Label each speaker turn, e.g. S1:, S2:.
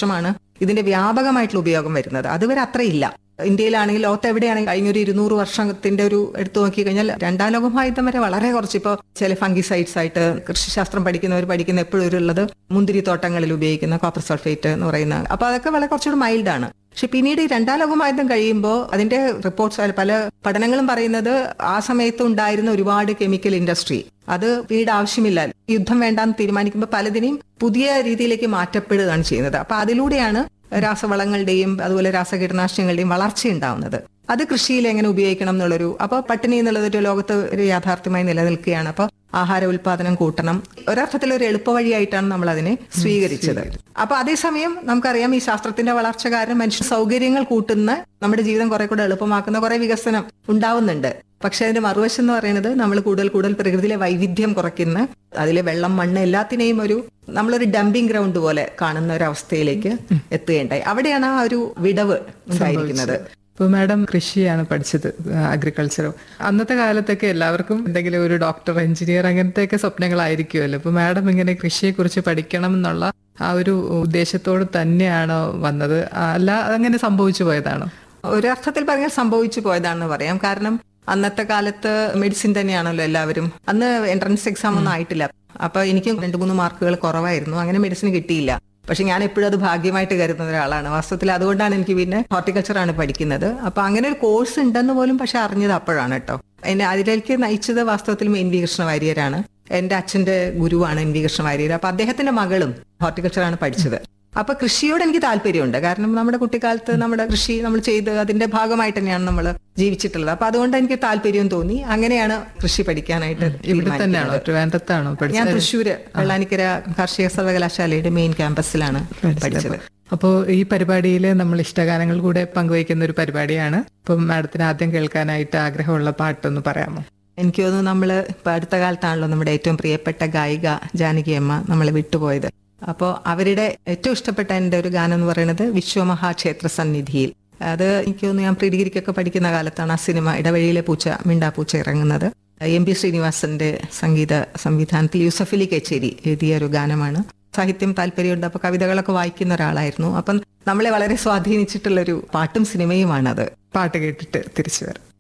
S1: ശേഷമാണ് ഇതിന്റെ വ്യാപകമായിട്ടുള്ള ഉപയോഗം വരുന്നത് അതുവരെ അത്രയില്ല ഇന്ത്യയിലാണെങ്കിൽ ലോകത്ത് എവിടെയാണെങ്കിൽ കഴിഞ്ഞ ഒരു ഇരുന്നൂറ് വർഷത്തിന്റെ ഒരു എടുത്തു നോക്കി കഴിഞ്ഞാൽ രണ്ടാം ലോകമഹായുദ്ധം വരെ വളരെ കുറച്ച് ഇപ്പോൾ ചില ഫംഗിസൈഡ്സ് ആയിട്ട് കൃഷിശാസ്ത്രം പഠിക്കുന്നവർ പഠിക്കുന്ന എപ്പോഴും ഒരു ഉള്ളത് മുന്തിരിത്തോട്ടങ്ങളിൽ ഉപയോഗിക്കുന്ന കോപ്പർ സൾഫേറ്റ് എന്ന് പറയുന്ന അപ്പൊ അതൊക്കെ വളരെ കുറച്ചുകൂടി മൈൽഡാണ് പക്ഷെ പിന്നീട് ഈ രണ്ടാം ലോകമഹായുദ്ധം കഴിയുമ്പോൾ അതിന്റെ റിപ്പോർട്ട്സ് പല പഠനങ്ങളും പറയുന്നത് ആ സമയത്ത് ഉണ്ടായിരുന്ന ഒരുപാട് കെമിക്കൽ ഇൻഡസ്ട്രി അത് പിന്നീട് ആവശ്യമില്ല യുദ്ധം വേണ്ടാന്ന് തീരുമാനിക്കുമ്പോൾ പലതിനെയും പുതിയ രീതിയിലേക്ക് മാറ്റപ്പെടുകയാണ് ചെയ്യുന്നത് അപ്പൊ അതിലൂടെയാണ് രാസവളങ്ങളുടെയും അതുപോലെ രാസകീടനാശിനികളുടെയും വളർച്ച ഉണ്ടാവുന്നത് അത് കൃഷിയിൽ എങ്ങനെ ഉപയോഗിക്കണം എന്നുള്ളൊരു അപ്പൊ പട്ടിണി എന്നുള്ളത് ഒരു ലോകത്ത് ഒരു യാഥാർത്ഥ്യമായി നിലനിൽക്കുകയാണ് അപ്പൊ ആഹാര ഉൽപാദനം കൂട്ടണം ഒരർത്ഥത്തിൽ ഒരു എളുപ്പവഴിയായിട്ടാണ് നമ്മൾ അതിനെ സ്വീകരിച്ചത് അപ്പൊ അതേസമയം നമുക്കറിയാം ഈ ശാസ്ത്രത്തിന്റെ വളർച്ച കാരണം മനുഷ്യ സൗകര്യങ്ങൾ കൂട്ടുന്ന നമ്മുടെ ജീവിതം കുറെ കൂടെ എളുപ്പമാക്കുന്ന കുറെ വികസനം ഉണ്ടാവുന്നുണ്ട് പക്ഷെ അതിന്റെ മറുവശം എന്ന് പറയുന്നത് നമ്മൾ കൂടുതൽ കൂടുതൽ പ്രകൃതിയിലെ വൈവിധ്യം കുറയ്ക്കുന്ന അതിലെ വെള്ളം മണ്ണ് എല്ലാത്തിനെയും ഒരു നമ്മളൊരു ഡംപിംഗ് ഗ്രൗണ്ട് പോലെ കാണുന്ന ഒരു അവസ്ഥയിലേക്ക് എത്തുകയുണ്ടായി അവിടെയാണ് ആ ഒരു വിടവ് ഉണ്ടായിരിക്കുന്നത്
S2: ഇപ്പൊ മാഡം കൃഷിയാണ് പഠിച്ചത് അഗ്രികൾച്ചർ അന്നത്തെ കാലത്തൊക്കെ എല്ലാവർക്കും എന്തെങ്കിലും ഒരു ഡോക്ടർ എഞ്ചിനീയർ അങ്ങനത്തെയൊക്കെ സ്വപ്നങ്ങളായിരിക്കുമല്ലോ ഇപ്പൊ മാഡം ഇങ്ങനെ കൃഷിയെ കുറിച്ച് പഠിക്കണം എന്നുള്ള ആ ഒരു ഉദ്ദേശത്തോട് തന്നെയാണോ വന്നത് അല്ല അതങ്ങനെ സംഭവിച്ചു പോയതാണോ
S1: ഒരർത്ഥത്തിൽ പറഞ്ഞാൽ സംഭവിച്ചു പോയതാണെന്ന് പറയാം കാരണം അന്നത്തെ കാലത്ത് മെഡിസിൻ തന്നെയാണല്ലോ എല്ലാവരും അന്ന് എൻട്രൻസ് എക്സാം ഒന്നും ആയിട്ടില്ല അപ്പൊ എനിക്ക് രണ്ടു മൂന്ന് മാർക്കുകൾ കുറവായിരുന്നു അങ്ങനെ മെഡിസിൻ കിട്ടിയില്ല പക്ഷെ ഞാൻ എപ്പോഴും അത് ഭാഗ്യമായിട്ട് കരുതുന്ന ഒരാളാണ് വാസ്തവത്തിൽ അതുകൊണ്ടാണ് എനിക്ക് പിന്നെ ഹോർട്ടിക്കൾച്ചർ ആണ് പഠിക്കുന്നത് അപ്പൊ അങ്ങനെ ഒരു കോഴ്സ് ഉണ്ടെന്ന് പോലും പക്ഷെ അറിഞ്ഞത് അപ്പോഴാണ് കേട്ടോ എന്നെ അതിലേക്ക് നയിച്ചത് വാസ്തവത്തിൽ എൻ വി കൃഷ്ണ വാര്യരാണ് എന്റെ അച്ഛന്റെ ഗുരുവാണ് എൻ വി കൃഷ്ണ വാര്യർ അപ്പൊ അദ്ദേഹത്തിന്റെ മകളും ഹോർട്ടിക്കൾച്ചർ ആണ് പഠിച്ചത് അപ്പൊ കൃഷിയോട് എനിക്ക് താല്പര്യമുണ്ട് കാരണം നമ്മുടെ കുട്ടിക്കാലത്ത് നമ്മുടെ കൃഷി നമ്മൾ ചെയ്ത് അതിന്റെ ഭാഗമായിട്ട് തന്നെയാണ് നമ്മൾ ജീവിച്ചിട്ടുള്ളത് അപ്പൊ അതുകൊണ്ട് എനിക്ക് താല്പര്യം തോന്നി അങ്ങനെയാണ് കൃഷി പഠിക്കാനായിട്ട്
S2: ഇവിടെ തന്നെയാണോ
S1: തീരുമാനിക്കുന്നത്.
S2: ട്രിവാൻഡ്രത്താണോ
S1: ഞാൻ
S2: പഠിച്ചത്
S1: തൃശ്ശൂര് വെള്ളാനിക്കര കാർഷിക സർവകലാശാലയുടെ മെയിൻ ക്യാമ്പസിലാണ് പഠിച്ചത്
S2: അപ്പോൾ ഈ പരിപാടിയിൽ നമ്മൾ ഇഷ്ടഗാനങ്ങൾ കൂടെ പങ്കുവയ്ക്കുന്ന ഒരു പരിപാടിയാണ് അപ്പം മാഡത്തിന് ആദ്യം കേൾക്കാനായിട്ട് ആഗ്രഹമുള്ള പാട്ടൊന്ന് പറയാമോ
S1: എനിക്ക് തോന്നുന്നു നമ്മള് ഇപ്പൊ അടുത്ത കാലത്താണല്ലോ നമ്മുടെ ഏറ്റവും പ്രിയപ്പെട്ട ഗായിക ജാനകി അമ്മ നമ്മളെ വിട്ടുപോയത് അപ്പോൾ അവരുടെ ഏറ്റവും ഇഷ്ടപ്പെട്ട എൻ്റെ ഒരു ഗാനം എന്ന് പറയുന്നത് വിശ്വമഹാക്ഷേത്ര സന്നിധിയിൽ അത് എനിക്ക് തോന്നുന്നു ഞാൻ പ്രീ ഡിഗ്രിക്കൊക്കെ പഠിക്കുന്ന കാലത്താണ് ആ സിനിമ ഇടവഴിയിലെ പൂച്ച മിണ്ടാപ്പൂച്ച ഇറങ്ങുന്നത് എം പി ശ്രീനിവാസന്റെ സംഗീത സംവിധാനത്തിൽ യൂസഫലി കച്ചേരി എഴുതിയ ഒരു ഗാനമാണ് സാഹിത്യം താല്പര്യമുണ്ട് അപ്പൊ കവിതകളൊക്കെ വായിക്കുന്ന ഒരാളായിരുന്നു അപ്പം നമ്മളെ വളരെ സ്വാധീനിച്ചിട്ടുള്ള ഒരു പാട്ടും സിനിമയുമാണത്
S2: പാട്ട് കേട്ടിട്ട് തിരിച്ചു വരാം